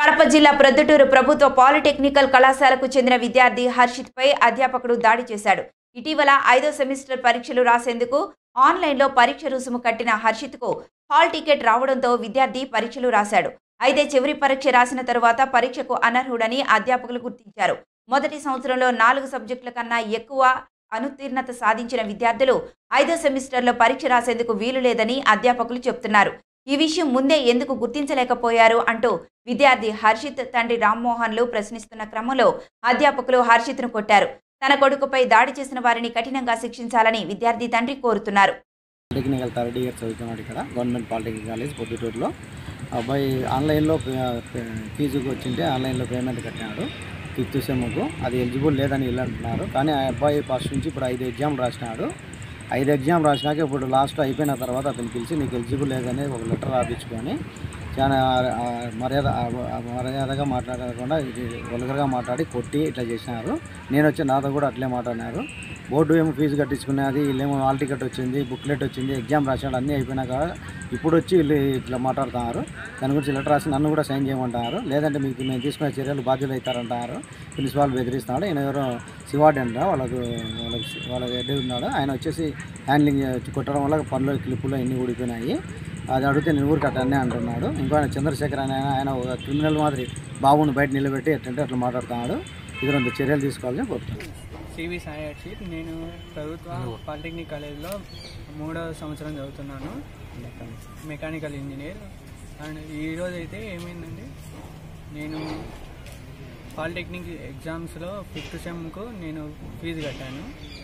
కడప జిల్లా ప్రొద్దుటూరు ప్రభుత్వ పాలిటెక్నికల్ కళాశాలకు చెందిన విద్యార్థి హర్షిత్ పై అధ్యాపకుడు దాడి చేశాడు ఇటీవల ఐదో సెమిస్టర్ పరీక్షలు రాసేందుకు ఆన్లైన్లో పరీక్ష రుసుము కట్టిన హర్షిత్కు హాల్ టికెట్ రావడంతో విద్యార్థి పరీక్షలు రాశాడు అయితే చివరి పరీక్ష రాసిన తరువాత పరీక్షకు అనర్హుడని అధ్యాపకులు గుర్తించారు మొదటి సంవత్సరంలో నాలుగు సబ్జెక్టుల కన్నా ఎక్కువ అనుత్తీర్ణత సాధించిన విద్యార్థులు ఐదో సెమిస్టర్లో పరీక్ష రాసేందుకు వీలు లేదని అధ్యాపకులు చెబుతున్నారు ఈ విషయం ముందే ఎందుకు గుర్తించలేకపోయారు అంటూ విద్యార్థి హర్షిత్ తండ్రి రామ్మోహన్లు ప్రశ్నిస్తున్న క్రమంలో అధ్యాపకులు హర్షిత్ను కొట్టారు తన కొడుకుపై దాడి చేసిన వారిని కఠినంగా శిక్షించాలని విద్యార్థి తండ్రి కోరుతున్నారు టెక్నికల్ థర్డ్ ఇయర్ చదువుతున్నాడు ఇక్కడ గవర్నమెంట్ పాలిటెక్నిక్ కాలేజ్ పొద్దుటూరులో అబ్బాయి ఆన్లైన్లో పే- పే- ఫీజుకి వచ్చింటే ఆన్లైన్లో పేమెంట్ కట్టినాడు ఫిఫ్త్ సెమ్కు అది ఎలిజిబుల్ లేదని వీళ్ళు అంటున్నారు కానీ ఆ అబ్బాయి ఫస్ట్ నుంచి ఇప్పుడు ఐదు ఎగ్జామ్ రాసినాడు ఐదు ఎగ్జామ్ రాసినాక ఇప్పుడు లాస్ట్ అయిపోయిన తర్వాత అతను పిలిచి నీకు ఎలిజిబుల్ లేదని ఒక లెటర్ రాపించుకొని చాలా ఆ, మర్యాద ఆ, ఆ, మర్యాదగా మాట్లాడకుండా ఇది వల్గర్గా మాట్లాడి కొట్టి ఇట్లా చేసినారు నేను వచ్చి నాతో కూడా అట్లే మాట్లాడినారు బోర్డు ఏమో ఫీజు కట్టించుకునేది వీళ్ళేమో హాల్ టికెట్ వచ్చింది బుక్లెట్ వచ్చింది ఎగ్జామ్ రాసినాడు అన్నీ అయిపోయినాక ఇప్పుడు వచ్చి వీళ్ళు ఇట్లా మాట్లాడుతున్నారు దాని గురించి లెటర్ రాసి నన్ను కూడా సైన్ చేయమంటున్నారు లేదంటే మీకు మేము తీసుకునే చర్యలు బాధ్యులు అవుతారంటున్నారు ప్రిన్సిపాల్ బెదిరిస్తున్నాడు ఈయన ఎవరో శివాడి అంట వాళ్ళకు వాళ్ళకి వాళ్ళకి హెడ్ ఉన్నాడు ఆయన వచ్చేసి హ్యాండ్లింగ్ కొట్టడం వల్ల పనులు క్లిప్పులు ఎన్ని ఊడిపోయినాయి అది అడిగితే నేను ఊరికి అట్లనే అంటున్నాడు ఇంకో ఆయన చంద్రశేఖర్ అనే ఆయన ఆయన ఒక క్రిమినల్ మాదిరి బాబుని బయట నిలబెట్టి ఎట్లంటే అట్లా మాట్లాడుతున్నాడు ఇది రెండు చర్యలు తీసుకోవాలని కోరుతున్నాను సివి సాయి అక్షిత్ నేను ప్రభుత్వ పాలిటెక్నిక్ కాలేజ్లో మూడవ సంవత్సరం చదువుతున్నాను మెకానికల్ ఇంజనీర్ అండ్ ఈరోజు అయితే ఏమైందంటే నేను పాలిటెక్నిక్ ఎగ్జామ్స్లో ఫిఫ్త్ సెమ్కు నేను ఫీజు కట్టాను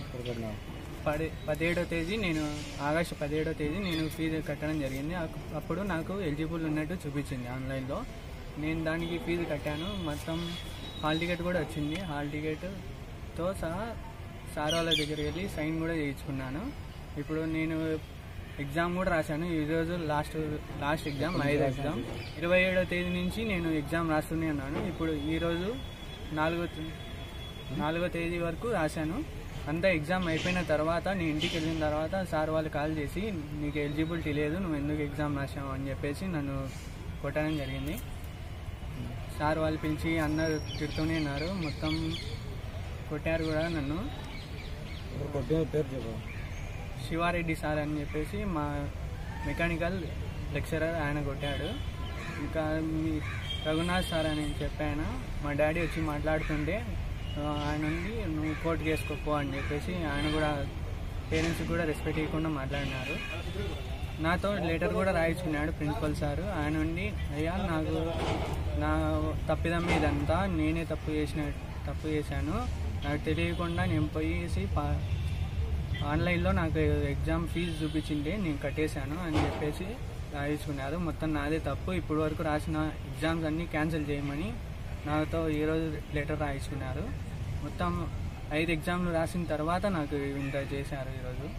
పది పదిహేడో తేదీ నేను ఆగస్టు పదిహేడో తేదీ నేను ఫీజు కట్టడం జరిగింది అక్- అప్పుడు నాకు ఎలిజిబుల్ ఉన్నట్టు చూపించింది ఆన్లైన్లో నేను దానికి ఫీజు కట్టాను మొత్తం హాల్ టికెట్ కూడా వచ్చింది హాల్ టికెట్తో సహా సార్ వాళ్ళ దగ్గరికి వెళ్ళి సైన్ కూడా చేయించుకున్నాను ఇప్పుడు నేను ఎగ్జామ్ కూడా రాశాను ఈరోజు లాస్ట్ లాస్ట్ ఎగ్జామ్ ఐదు ఎగ్జామ్ ఇరవై ఏడో తేదీ నుంచి నేను ఎగ్జామ్ రాస్తూనే ఉన్నాను ఇప్పుడు ఈరోజు నాలుగో తే- నాలుగో తేదీ వరకు రాశాను అంతా ఎగ్జామ్ అయిపోయిన తర్వాత నేను ఇంటికి వెళ్ళిన తర్వాత సార్ వాళ్ళు కాల్ చేసి నీకు ఎలిజిబిలిటీ లేదు నువ్వు ఎందుకు ఎగ్జామ్ రాసావు అని చెప్పేసి నన్ను కొట్టడం జరిగింది సార్ వాళ్ళు పిలిచి అందరు తిడుతూనే ఉన్నారు మొత్తం కొట్టారు కూడా నన్ను పేరు చెప్పు శివారెడ్డి సార్ అని చెప్పేసి మా మెకానికల్ లెక్చరర్ ఆయన కొట్టాడు ఇంకా మీ రఘునాథ్ సార్ అని చెప్పాను మా డాడీ వచ్చి మాట్లాడుతుంటే ఆ, ఆయన ఉండి నువ్వు కోర్టుకి వేసుకోపో అని చెప్పేసి ఆయన కూడా పేరెంట్స్కి కూడా రెస్పెక్ట్ ఇవ్వకుండా మాట్లాడినారు నాతో లెటర్ కూడా రాయించుకున్నాడు ప్రిన్సిపల్ సార్ ఆయన ఉండి అయ్యా నాకు నా తప్పిదం ఇదంతా నేనే తప్పు చేసిన తప్పు చేశాను నాకు తెలియకుండా నేను పోయేసి పా ఆన్లైన్లో నాకు ఎగ్జామ్ ఫీజు చూపించింటే నేను కట్టేశాను అని చెప్పేసి రాయించుకున్నారు మొత్తం నాదే తప్పు ఇప్పటి వరకు రాసిన ఎగ్జామ్స్ అన్నీ క్యాన్సిల్ చేయమని నాతో ఈరోజు లెటర్ రాయించుకున్నారు మొత్తం ఐదు ఎగ్జామ్లు రాసిన తర్వాత నాకు ఇంత చేశారు ఈరోజు